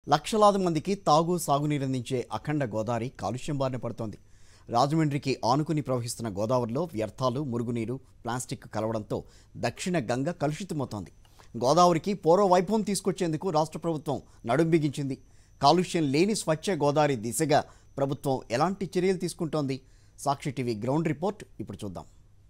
లక్షలాది మందికి తాగు సాగునీరందించే అఖండ గోదావరి కాలుష్యం బారిన పడుతోంది రాజమండ్రికి ఆనుకుని ప్రవహిస్తున్న గోదావరిలో వ్యర్థాలు మురుగునీరు ప్లాస్టిక్ కలవడంతో దక్షిణ గంగ కలుషితమవుతోంది గోదావరికి పూర్వ వైభవం తీసుకొచ్చేందుకు రాష్ట్ర ప్రభుత్వం నడుం బిగించింది కాలుష్యం లేని స్వచ్ఛ గోదావరి దిశగా ప్రభుత్వం ఎలాంటి చర్యలు తీసుకుంటోంది సాక్షి టీవీ గ్రౌండ్ రిపోర్ట్ ఇప్పుడు చూద్దాం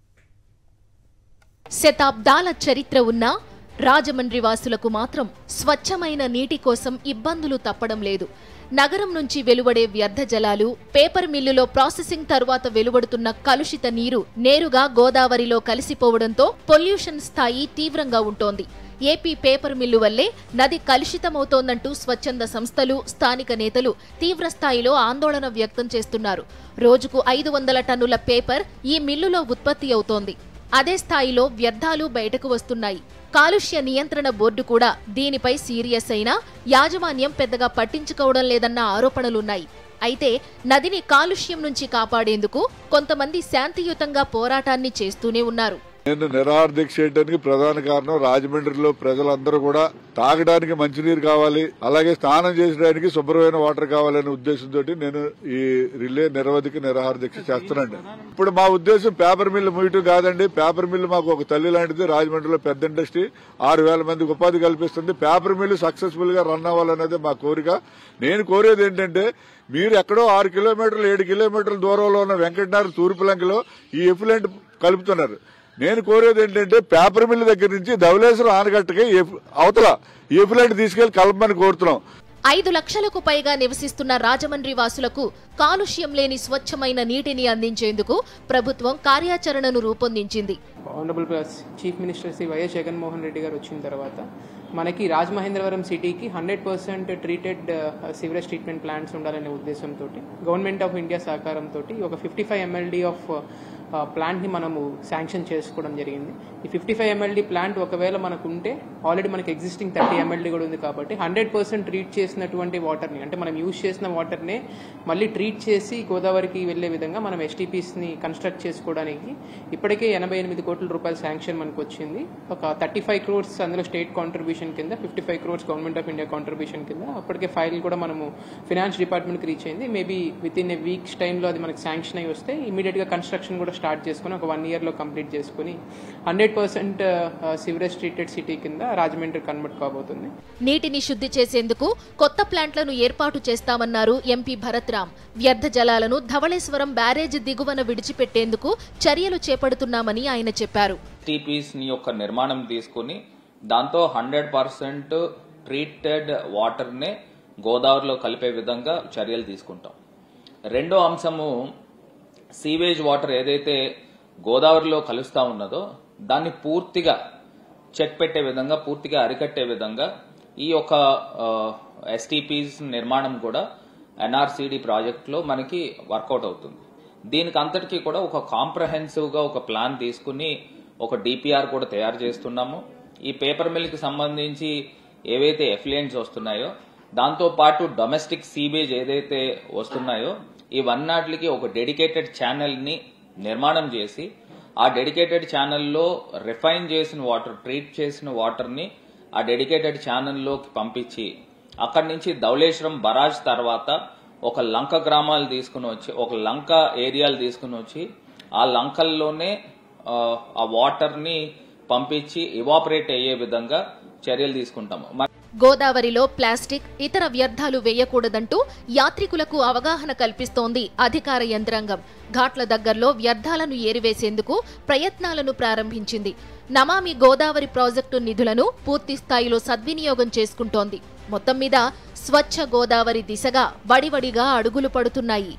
శతాబ్దాల చరిత్ర ఉన్న రాజమండ్రి వాసులకు మాత్రం స్వచ్ఛమైన నీటి కోసం ఇబ్బందులు తప్పడం లేదు నగరం నుంచి వెలువడే వ్యర్థ జలాలు పేపర్ మిల్లులో ప్రాసెసింగ్ తరువాత వెలువడుతున్న కలుషిత నీరు నేరుగా గోదావరిలో కలిసిపోవడంతో పొల్యూషన్ స్థాయి తీవ్రంగా ఉంటోంది ఏపీ పేపర్ మిల్లు వల్లే నది కలుషితమవుతోందంటూ స్వచ్ఛంద సంస్థలు స్థానిక నేతలు తీవ్ర స్థాయిలో ఆందోళన వ్యక్తం చేస్తున్నారు రోజుకు ఐదు వందల టన్నుల పేపర్ ఈ మిల్లులో ఉత్పత్తి అవుతోంది అదే స్థాయిలో వ్యర్థాలు బయటకు వస్తున్నాయి కాలుష్య నియంత్రణ బోర్డు కూడా దీనిపై సీరియస్ అయినా యాజమాన్యం పెద్దగా పట్టించుకోవడం లేదన్న ఆరోపణలున్నాయి అయితే నదిని కాలుష్యం నుంచి కాపాడేందుకు కొంతమంది శాంతియుతంగా పోరాటాన్ని చేస్తూనే ఉన్నారు నేను నిరాహార దీక్ష చేయడానికి ప్రధాన కారణం రాజమండ్రిలో ప్రజలందరూ కూడా తాగడానికి మంచినీరు కావాలి అలాగే స్నానం చేసడానికి శుభ్రమైన వాటర్ కావాలనే ఉద్దేశంతో నేను ఈ రిలే నిరవధిక నిరాహార దీక్ష చేస్తున్నాను ఇప్పుడు మా ఉద్దేశం పేపర్ మిల్లు ముయటం కాదండి పేపర్ మిల్లు మాకు ఒక తల్లి లాంటిది రాజమండ్రిలో పెద్ద ఇండస్ట్రీ ఆరు వేల మందికి ఉపాధి కల్పిస్తుంది పేపర్ మిల్లు సక్సెస్ఫుల్ గా రన్ అవ్వాలనేది మా కోరిక నేను కోరేది ఏంటంటే మీరు ఎక్కడో ఆరు కిలోమీటర్లు ఏడు కిలోమీటర్ల దూరంలో ఉన్న వెంకటనారు తూర్పులంకలో ఈ ఎఫ్లెంట్ కలుపుతున్నారు నేను కోరేది ఏంటంటే పేపర్ మిల్ దగ్గర నుంచి ధవలేశ్వరం ఆనకట్టకి ఎఫ్- అవతల ఈ ఎఫ్లెంట్ తీసుకెళ్లి కలపమని కోరుతున్నాం ఐదు లక్షలకు పైగా నివసిస్తున్న రాజమండ్రి వాసులకు కాలుష్యం లేని స్వచ్ఛమైన నీటిని అందించేందుకు ప్రభుత్వం కార్యాచరణను రూపొందించింది honourable chief minister Shri YS Jaganmohan Reddy గారు వచ్చిన తర్వాత మనకి రాజమహేంద్రవరం సిటీకి hundred percent treated sewerage treatment plants ఉండాలనే ఉద్దేశంతో గవర్నమెంట్ ఆఫ్ ఇండియా సహకారంతో ఒక ఫిఫ్టీ ఫైవ్ ఎంఎల్డీ ఆఫ్ ప్లాంట్ని మనము శాంక్షన్ చేసుకోవడం జరిగింది ఈ ఫిఫ్టీ ఫైవ్ ఎంఎల్డీ ప్లాంట్ ఒకవేళ మనకు ఉంటే ఆల్రెడీ మనకి ఎగ్జిస్టింగ్ థర్టీ ఎంఎల్డీ కూడా ఉంది కాబట్టి హండ్రెడ్ పర్సెంట్ ట్రీట్ చేసినటువంటి వాటర్ని అంటే మనం యూజ్ చేసిన వాటర్నే మళ్ళీ ట్రీట్ చేసి గోదావరికి వెళ్లే విధంగా మనం ఎస్టీపీస్ని కన్స్ట్రక్ట్ చేసుకోవడానికి ఇప్పటికే ఎనభై ఎనిమిది కోట్ల రూపాయల శాంక్షన్ మనకు వచ్చింది ఒక థర్టీ ఫైవ్ క్రోర్స్ అందులో స్టేట్ కాంట్రిబ్యూషన్ కింద fifty five crores government of India contribution కింద అప్పటికే ఫైల్ కూడా మనము ఫినాన్స్ డిపార్ట్మెంట్కి రీచ్ అయింది maybe with in a weeks టైంలో అది మనకి శాంక్షన్ అయ్యి వస్తే ఇమీడియట్గా కన్స్ట్రక్షన్ కూడా స్టార్ట్ చేసుకుని ఒక వన్ ఇయర్లో కంప్లీట్ చేసుకుని hundred percent sewerage treated city కింద రాజమండ్రి కన్వర్ట్ కాబోతుంది నీటిని శుద్ధి చేసేందుకు కొత్త ప్లాంట్లను ఏర్పాటు చేస్తామన్నారు ఎంపీ భరత్ రామ్ వ్యర్థ జలాలను ధవళేశ్వరం బ్యారేజ్ దిగువన విడిచిపెట్టేందుకు చర్యలు చేపడుతున్నామని ఆయన చెప్పారు టీపీస్ ని యొక్క నిర్మాణం తీసుకుని దాంతో హండ్రెడ్ పర్సెంట్ ట్రీటెడ్ వాటర్ నే గోదావరిలో కలిపే విధంగా చర్యలు తీసుకుంటాం రెండో అంశము సీవేజ్ వాటర్ ఏదైతే గోదావరిలో కలుస్తా ఉన్నదో దాన్ని పూర్తిగా చెక్ పెట్టే విధంగా పూర్తిగా అరికట్టే విధంగా ఈ యొక్క ఎస్టీపీస్ నిర్మాణం కూడా ఎన్ఆర్సీడీ ప్రాజెక్ట్లో మనకి వర్కౌట్ అవుతుంది దీనికి అంతటికీ కూడా ఒక కాంప్రహెన్సివ్ గా ఒక ప్లాన్ తీసుకుని ఒక డిపిఆర్ కూడా తయారు చేస్తున్నాము ఈ పేపర్ మిల్ కి సంబంధించి ఏవైతే ఎఫ్లియెంట్స్ వస్తున్నాయో దాంతో పాటు డొమెస్టిక్ సీబేజ్ ఏదైతే వస్తున్నాయో ఇవన్నాటికి ఒక డెడికేటెడ్ ఛానల్ ని నిర్మాణం చేసి ఆ డెడికేటెడ్ ఛానల్లో రిఫైన్ చేసిన వాటర్ ట్రీట్ చేసిన వాటర్ ని ఆ డెడికేటెడ్ ఛానల్లోకి పంపించి అక్కడి నుంచి ధవళేశ్వరం బరాజ్ తర్వాత ఒక లంక గ్రామాలు తీసుకుని వచ్చి ఒక లంక ఏరియాలు తీసుకుని వచ్చి ఆ లంకల్లోనే ఆ, ఆ వాటర్ ని పంపించి ఇవాపరేట్ అయ్యే విధంగా చర్యలు తీసుకుంటాము మ- గోదావరిలో ప్లాస్టిక్ ఇతర వ్యర్థాలు వేయకూడదంటూ యాత్రికులకు అవగాహన కల్పిస్తోంది అధికార యంత్రాంగం ఘాట్ల దగ్గరలో వ్యర్థాలను ఏరివేసేందుకు ప్రయత్నాలను ప్రారంభించింది నమామి గోదావరి ప్రాజెక్టు నిధులను పూర్తి స్థాయిలో సద్వినియోగం చేసుకుంటోంది మొత్తం మీద స్వచ్ఛ గోదావరి దిశగా వడివడిగా అడుగులు పడుతున్నాయి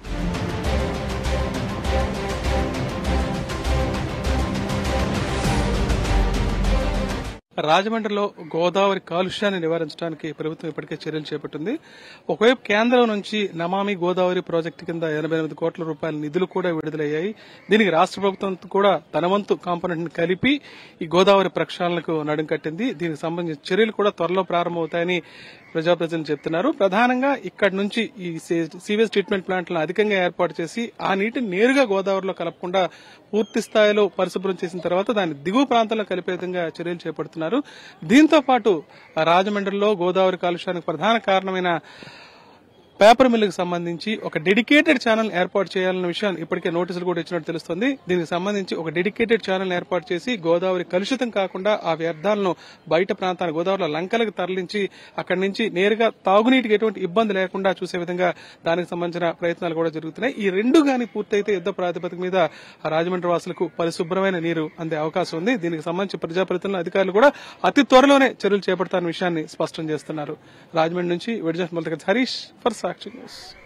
రాజమండ్రిలో గోదావరి కాలుష్యాన్ని నివారించడానికి ప్రభుత్వం ఇప్పటికే చర్యలు చేపట్టింది ఒకవైపు కేంద్రం నుంచి నమామి గోదావరి ప్రాజెక్టు కింద ఎనభై ఎనిమిది కోట్ల రూపాయల నిధులు కూడా విడుదలయ్యాయి దీనికి రాష్ట్ర ప్రభుత్వం కూడా తన వంతు కాంపోనెంట్ ని కలిపి ఈ గోదావరి ప్రక్షాళనకు నడుం కట్టింది దీనికి సంబంధించిన చర్యలు కూడా త్వరలో ప్రారంభమవుతాయని ప్రజాప్రతినిధులు చెప్తున్నారు ప్రధానంగా ఇక్కడ నుంచి ఈ సీవేజ్ ట్రీట్మెంట్ ప్లాంట్లను అధికంగా ఏర్పాటు చేసి ఆ నీటిని నేరుగా గోదావరిలో కలపకుండా పూర్తి స్థాయిలో పరిశుభ్రం చేసిన తర్వాత దాన్ని దిగువ ప్రాంతంలో కలిపే విధంగా చర్యలు చేపడుతున్నారు దీంతో పాటు రాజమండ్రిలో గోదావరి కాలుష్యానికి ప్రధాన కారణమైన పేపర్ మిల్లుకు సంబంధించి ఒక డెడికేటెడ్ ఛానల్ ఏర్పాటు చేయాలన్న విషయాన్ని ఇప్పటికే నోటీసులు కూడా ఇచ్చినట్టు తెలుస్తుంది దీనికి సంబంధించి ఒక డెడికేటెడ్ ఛానల్ ఏర్పాటు చేసి గోదావరి కలుషితం కాకుండా ఆ వ్యర్థాలను బయట ప్రాంతాన్ని గోదావరిలో లంకలకు తరలించి అక్కడి నుంచి నేరుగా తాగునీటికి ఎటువంటి ఇబ్బంది లేకుండా చూసే విధంగా దానికి సంబంధించిన ప్రయత్నాలు కూడా జరుగుతున్నాయి ఈ రెండు గాని పూర్తయితే యుద్ధ ప్రాతిపదిక మీద ఆ రాజమండ్రి వాసులకు పరిశుభ్రమైన నీరు అందే అవకాశం ఉంది దీనికి సంబంధించి ప్రజాప్రతినిధులు అధికారులు కూడా అతి త్వరలోనే చర్యలు చేపడతారన్న విషయాన్ని స్పష్టం చేస్తున్నారు రాజమండ్రి నుంచి విడిజన్ హరీష్ ఫర్ సాక్షి న్యూస్